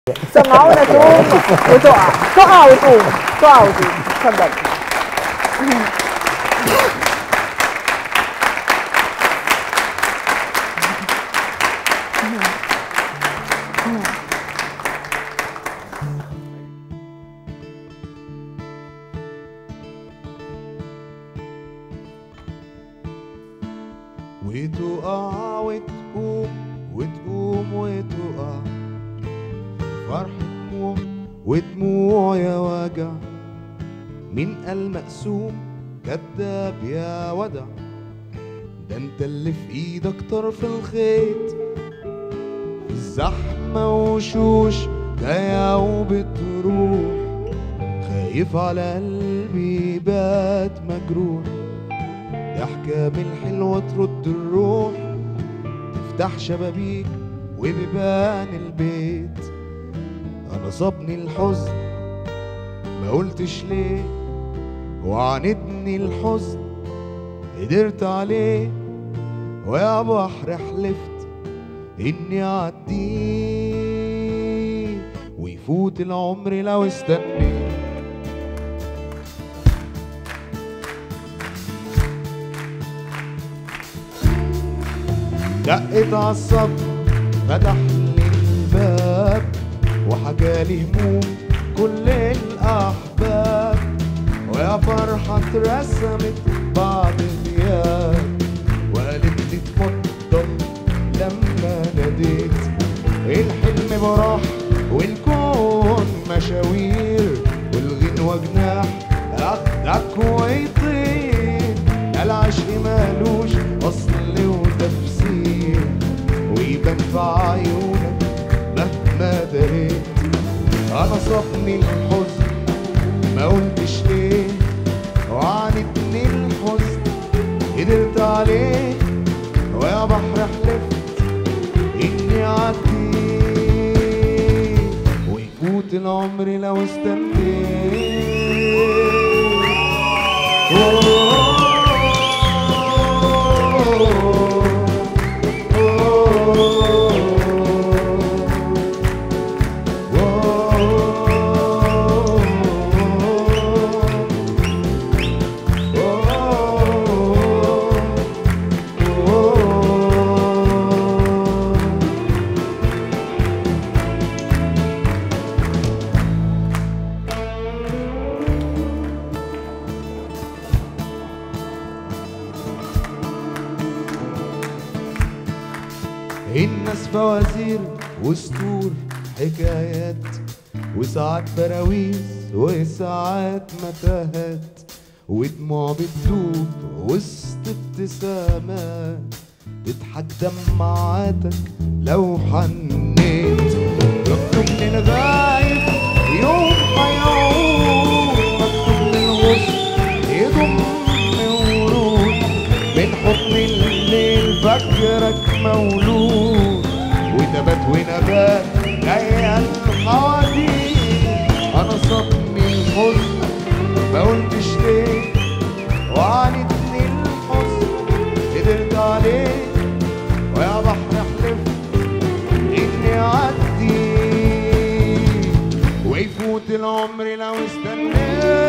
سمعونا تقوم وتقع تقع وتقوم تقع وتقوم اتفضل وتقع وتقوم وتقوم وتقع فرح دموع ودموع يا وجع من قلب مقسوم كداب يا ودع ده انت اللي في ايدك طرف الخيط في الزحمة وشوش جاية وبتروح خايف على قلبي بات مجروح ضحكة من الحلوة ترد الروح تفتح شبابيك وبيبان البيت أنا صابني الحزن ما قلتش ليه وعاندني الحزن قدرت عليه ويا بحر حلفت إني أعديه ويفوت العمر لو استنيت دقت عالصبر فتح لي الباب وحكالي هموم كل الأحباب ويا فرحة اترسمت بعد غياب وقالت لي اتفضل لما ناديت الحلم براح والكون مشاوير والغنوة جناح اخدك ويطير العشق مالوش اصل وتفسير ويبان في عيونك مهما دريت انا صابني الحزن ما قلتش ليه وعاندني الحزن قدرت عليه ويا بحر حلفت اني اعديه ويفوت العمر لو استنيت الناس فوازير وسطور حكايات وساعات براويز وساعات متاهات ودموع بتدوب وسط ابتسامات تضحك دمعاتك لو حنيت مكتوب للغايب يوم هيعود مكتوب للغصن يضم ورود من حضن الليل فاكرك مولود ونبات ونبات جاية الحواديت انا صابني الحزن ما قلتش ليه وعاندني الحزن قدرت عليه ويا بحر حلفت اني اعدي ويفوت العمر لو استنيت